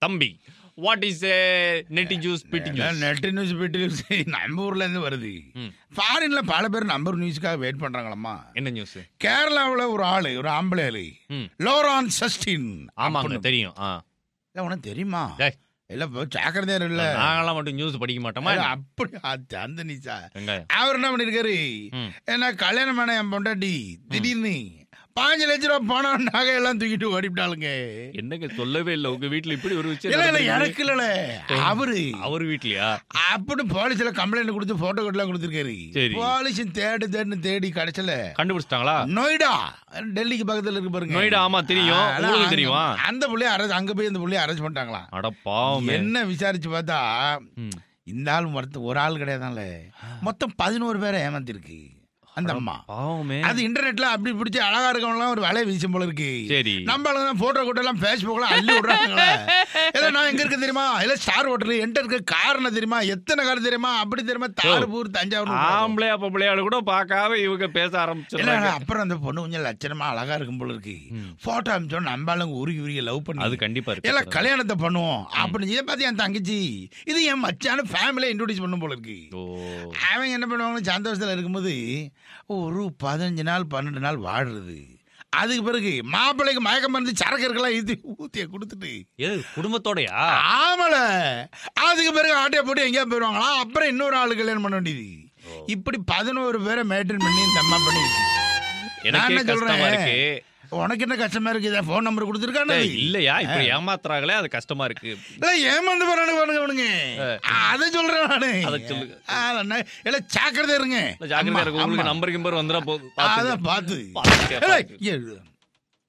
தம்பி what is நெட்டி juice பிட்டி ஜூஸ் நெட் நியூஸ் பிடி நியூஸ் நம்ம ஊர்ல இருந்து வருது ம். ஃபாரின்ல பல பேர் நம்பர் நியூஸ்க்காக வெயிட் பண்றாங்களம்மா என்ன நியூஸ் கேரளாவுல ஒரு ஆளு ஒரு ஆம்பளை ஆளு ம். லோரான் சஸ்டின் ஆமாங்க அப்படின்னு. தெரியும் ஆ இல்ல, உனக்கு தெரியுமா டேய். இல்ல இப்போ ஜாக்கிரதையா இல்ல நாங்கெல்லாம் மட்டும் நியூஸ் படிக்க மாட்டோமா இல்ல, அப்படி அது அந்த நீச்சா வெங்காயம் அவர் என்ன பண்ணிருக்காரு ம். என்ன கல்யாணம் பண்ண என் பொண்டாட்டி திடீர்னு பாஞ்சு லட்ச ரூபா பணம் நகையெல்லாம் தூக்கிட்டு ஓடிவிட்டாளுங்க என்னங்க சொல்லவே இல்ல உங்க வீட்ல இப்படி ஒரு விஷயம் இல்ல இல்ல நடந்திருக்கு. எனக்கு இல்லல அவரு அவர் வீட்லயா அப்படி போலீஸ்ல கம்ப்ளைண்ட் கொடுத்து போட்டோ எல்லாம் கொடுத்துருக்காரு சரி. போலீஸ் தேடு தேடுன்னு தேடி கிடைச்சல கண்டுபிடிச்சிட்டாங்களா நொய்டா டெல்லிக்கு பக்கத்துல இருக்கு பாருங்க நொய்டா, ஆமா, தெரியும். ஆ, அதான் உங்களுக்கு அங்க- தெரியுமா? அந்த புள்ளைய அரெஸ்ட் அங்க போய் அந்த புள்ளைய அரெஸ்ட் பண்ணிட்டாங்களாம் அட பாவமே என்ன விசாரிச்சு பார்த்தா ம். இந்த ஆள் ஒருத்த ஒரு ஆள் கிடையாதுல்ல மொத்தம் பதினோரு பேரை ஏமாத்திருக்கு அந்த அம்மா பாவமே அது இன்டர்நெட்ல அப்படி பிடிச்சி அழகா இருக்கவங்களாம் ஒரு வேலையை வீசும் போல இருக்கு சரி நம்ம ஆளுங்க போட்டோ கூட்ட எல்லாம் பேஸ்புக்ல அள்ளி விடுறாங்களே இல்ல நான் எங்க இருக்கு தெரியுமா இல்ல ஸ்டார் ஹோட்டல் என்கிட்ட இருக்க காரணம் தெரியுமா எத்தனை கார் தெரியுமா அப்படி தெரியுமா தாரபூர் தஞ்சாவூர் ஆம்பளையா பொம்பளையாளு கூட பார்க்காம இவங்க பேச இல்ல ஆரம்பிச்சிடுறாங்க அப்புறம் அந்த பொண்ணு கொஞ்சம் லட்சணமா அழகா இருக்கும் போல இருக்கு ம். போட்டோ அமிச்சோம் நம்ம ஆளுங்க உருகி உருகி லவ் பண்ணி அது கண்டிப்பா இல்ல இருக்கு கல்யாணத்தை பண்ணுவோம் அப்படின்னு இதை பார்த்து என் தங்கச்சி இது என் மச்சான ஃபேமிலியை இன்ட்ரோடியூஸ் பண்ணும் போல இருக்கு ஓ அவங்க என்ன பண்ணுவாங்க சந்தோஷத்தில் இருக்கும்போது ஒரு பதினஞ்சு நாள் பன்னெண்டு நாள் வாடுறது அதுக்கு பிறகு மாப்பிள்ளைக்கு மயக்கம் மருந்து சரக்கு இருக்கலாம் இது ஊத்திய கொடுத்துட்டு எது குடும்பத்தோடயா ஆமல அதுக்கு பிறகு ஆட்டையை போட்டு எங்கேயா போயிடுவாங்களா அப்புறம் இன்னொரு ஆளு கல்யாணம் பண்ண வேண்டியது இப்படி பதினோரு பேரை மேட்டன் பண்ணி இந்த அம்மா பண்ணிருக்கு நான் எனக்கே என்ன கஷ்டமா சொல்றேன்? இருக்கு உனக்கு என்ன கஷ்டமா இருக்கு இதை ஃபோன் நம்பர் கொடுத்துருக்கானு டேய், இல்லையா இப்படி ஏமாத்துறாங்களே அது கஷ்டமா இருக்கு இல்ல ஏமாந்து போறானு பாருங்க அவனுங்க அதை சொல்றேன் நானு அதை சொல்லுங்க. அதான் இல்ல ஜாக்கிரதை இருங்க இல்ல, ஜாக்கிரதையா இருக்கு உங்களுக்கு ஆமா. நம்பர் கிம்பர் வந்துடா போகுது அதான் பார்த்து பாத்துக்க, ஏய், பாத்துக்க. ஏய்,